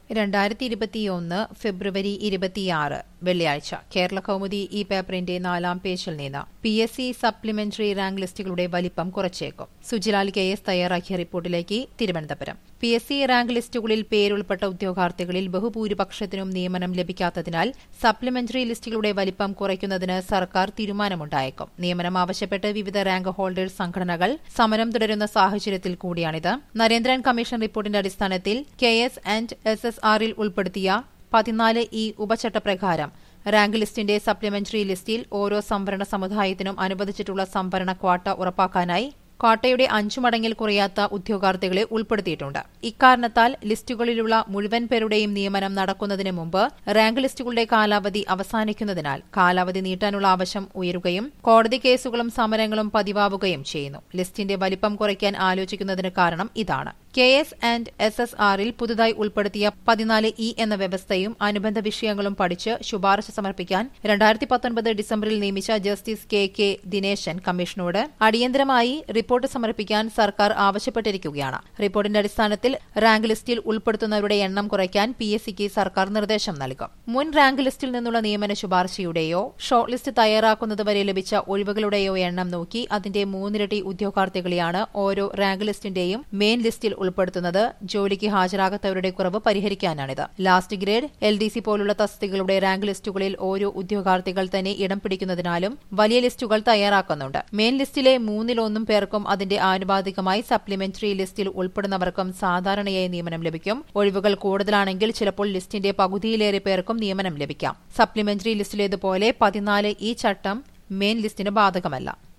രണ്ടായിരത്തി ഇരുപത്തിയൊന്ന് ഫെബ്രുവരി ഇരുപത്തിയാറ് വെള്ളിയാഴ്ച കേരള കൗമുദി ഈ പേപ്പറിന്റെ നാലാം പേജിൽ നിന്ന് P S C supplementary rank ലിസ്റ്റുകളുടെ വലിപ്പം കുറച്ചേക്കും സുജിലാൽ കെ എസ് തയ്യാറാക്കിയ റിപ്പോർട്ടിലേക്ക് Thiruvananthapuram P S C rank ലിസ്റ്റുകളിൽ പേരുൾപ്പെട്ട ഉദ്യോഗാർത്ഥികളിൽ ബഹുഭൂരിപക്ഷത്തിനും നിയമനം ലഭിക്കാത്തതിനാൽ സപ്ലിമെന്ററി ലിസ്റ്റുകളുടെ വലിപ്പം കുറയ്ക്കുന്നതിന് സർക്കാർ തീരുമാനമുണ്ടായേക്കും നിയമനം ആവശ്യപ്പെട്ട് വിവിധ റാങ്ക് ഹോൾഡേഴ്സ് സംഘടനകൾ സമരം തുടരുന്ന സാഹചര്യത്തിൽ കൂടിയാണിത് നരേന്ദ്രൻ കമ്മീഷൻ റിപ്പോർട്ടിന്റെ അടിസ്ഥാനത്തിൽ K S and S S ആറിൽ ഉൾപ്പെടുത്തിയ പതിനാല് ഈ ഉപചട്ടപ്രകാരം റാങ്ക് ലിസ്റ്റിന്റെ സപ്ലിമെന്ററി ലിസ്റ്റിൽ ഓരോ സംവരണ സമുദായത്തിനും അനുവദിച്ചിട്ടുള്ള സംവരണ ക്വാട്ട ഉറപ്പാക്കാനായി ക്വാട്ടയുടെ അഞ്ചു മടങ്ങിൽ കുറയാത്ത ഉദ്യോഗാർത്ഥികളെ ഉൾപ്പെടുത്തിയിട്ടുണ്ട് ഇക്കാരണത്താൽ ലിസ്റ്റുകളിലുള്ള മുഴുവൻ പേരുടെയും നിയമനം നടക്കുന്നതിന് മുമ്പ് റാങ്ക് ലിസ്റ്റുകളുടെ കാലാവധി അവസാനിക്കുന്നതിനാൽ കാലാവധി നീട്ടാനുള്ള ആവശ്യം ഉയരുകയും കോടതി കേസുകളും സമരങ്ങളും പതിവാവുകയും ചെയ്യുന്നു ലിസ്റ്റിന്റെ വലിപ്പം കുറയ്ക്കാൻ ആലോചിക്കുന്നതിന് കാരണം ഇതാണ് K S and S S ആറിൽ പുതുതായി ഉൾപ്പെടുത്തിയ പതിനാല് ഇ എന്ന വ്യവസ്ഥയും അനുബന്ധ വിഷയങ്ങളും പഠിച്ച് ശുപാർശ സമർപ്പിക്കാൻ രണ്ടായിരത്തി പത്തൊൻപത് ഡിസംബറിൽ നിയമിച്ച ജസ്റ്റിസ് കെ കെ ദിനേശൻ കമ്മീഷനോട് അടിയന്തരമായി റിപ്പോർട്ട് സമർപ്പിക്കാൻ സർക്കാർ ആവശ്യപ്പെട്ടിരിക്കുകയാണ് റിപ്പോർട്ടിന്റെ അടിസ്ഥാനത്തിൽ റാങ്ക് ലിസ്റ്റിൽ ഉൾപ്പെടുത്തുന്നവരുടെ എണ്ണം കുറയ്ക്കാൻ പി എസ് സിക്ക് സർക്കാർ നിർദ്ദേശം നൽകും മുൻ റാങ്ക് ലിസ്റ്റിൽ നിന്നുള്ള നിയമന ശുപാർശയുടെയോ ഷോർട്ട് ലിസ്റ്റ് തയ്യാറാക്കുന്നതുവരെ ലഭിച്ച ഒഴിവുകളുടെയോ എണ്ണം നോക്കി അതിന്റെ മൂന്നിരട്ടി ഉദ്യോഗാർത്ഥികളെയാണ് ഓരോ റാങ്ക് ലിസ്റ്റിന്റെയും മെയിൻ ലിസ്റ്റിൽ ഉൾപ്പെടുത്തുന്നത് ജോലിക്ക് ഹാജരാകാത്തവരുടെ കുറവ് പരിഹരിക്കാനാണിത് last grade L D C പോലുള്ള തസ്തികകളുടെ റാങ്ക് ലിസ്റ്റുകളിൽ ഓരോ ഉദ്യോഗാർത്ഥികൾ തന്നെ ഇടം പിടിക്കുന്നതിനാലും വലിയ ലിസ്റ്റുകൾ തയ്യാറാക്കുന്നുണ്ട് മെയിൻ ലിസ്റ്റിലെ മൂന്നിലൊന്നും പേർക്കും അതിന്റെ ആനുപാതികമായി സപ്ലിമെന്ററി ലിസ്റ്റിൽ ഉൾപ്പെടുന്നവർക്കും സാധാരണയായി നിയമനം ലഭിക്കും ഒഴിവുകൾ കൂടുതലാണെങ്കിൽ ചിലപ്പോൾ ലിസ്റ്റിന്റെ പകുതിയിലേറെ പേർക്കും നിയമനം ലഭിക്കാം സപ്ലിമെന്ററി ലിസ്റ്റിലേതുപോലെ പതിനാല് ഈ ചട്ടം മെയിൻ ലിസ്റ്റിന് ബാധകമല്ല